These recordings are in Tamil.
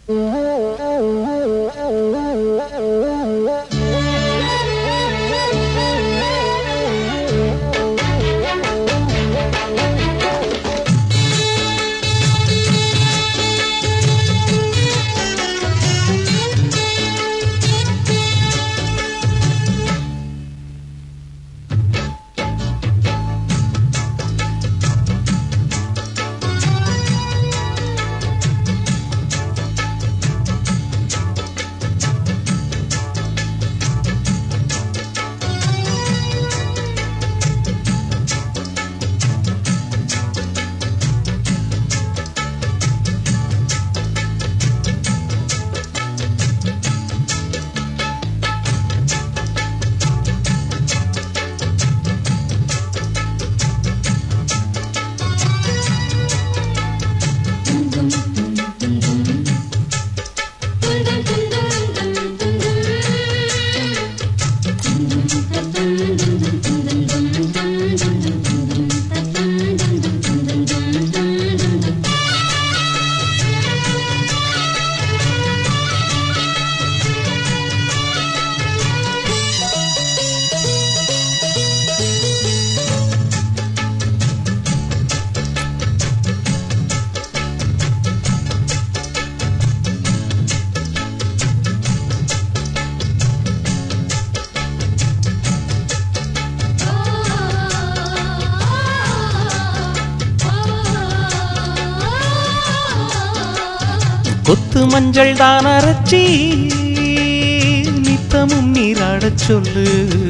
கொத்து மஞ்சள் தான் அரைச்சி நித்தமும் நீராடச் சொல்லு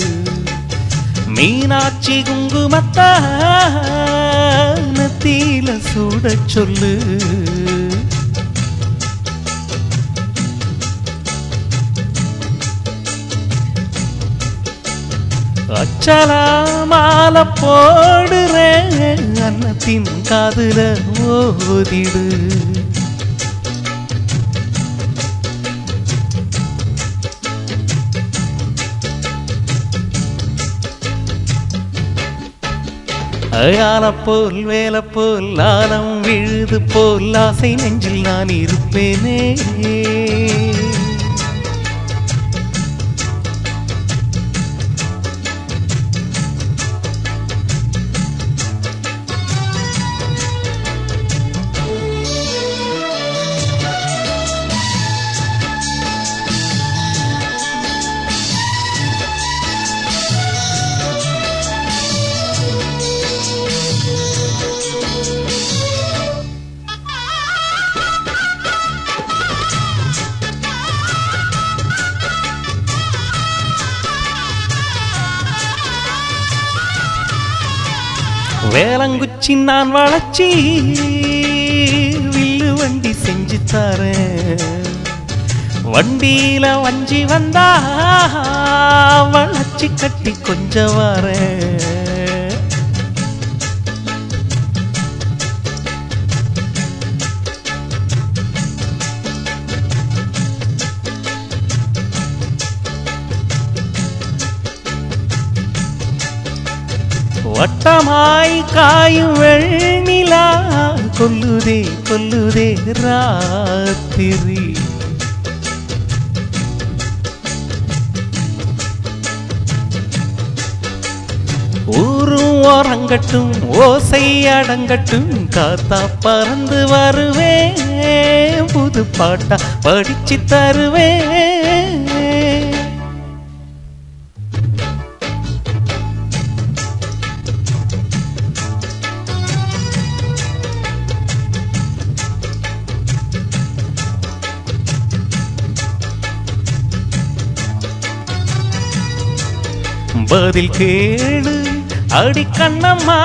மீனாட்சி குங்குமத்தா நத்தியில சூடச் சொல்லு அச்சலா மாலை போடுறேன் அன்னத்தின் காதுல ஓதிடு அயால போல் வேலை போல் ஆலம் விழுது போல் ஆசை நெஞ்சில் நான் இருப்பேனே வேலங்குச்சி நான் வளச்சி வில்லு வண்டி செஞ்சு தரேன் வண்டியில வஞ்சி வந்தா வளச்சி கட்டி கொஞ்சம் வரேன் வட்டமாய் காயும் வெண்ணிலா கொல்லுதே கொல்லுதே ராத்திரி ஊரும் ஓரங்கட்டும் ஓசை அடங்கட்டும் காத்தா பறந்து வருவேன் புது பாட்டா படிச்சு தருவேன் பதில் கேளு அடி கண்ணம்மா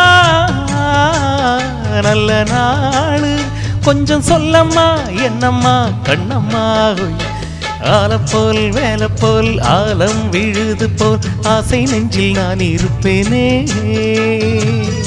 நல்ல நாளு கொஞ்சம் சொல்லம்மா என்னம்மா கண்ணம்மா ஆல போல் வேலை போல் ஆலம் விழுது போல் ஆசை நெஞ்சில் நான் இருப்பேனே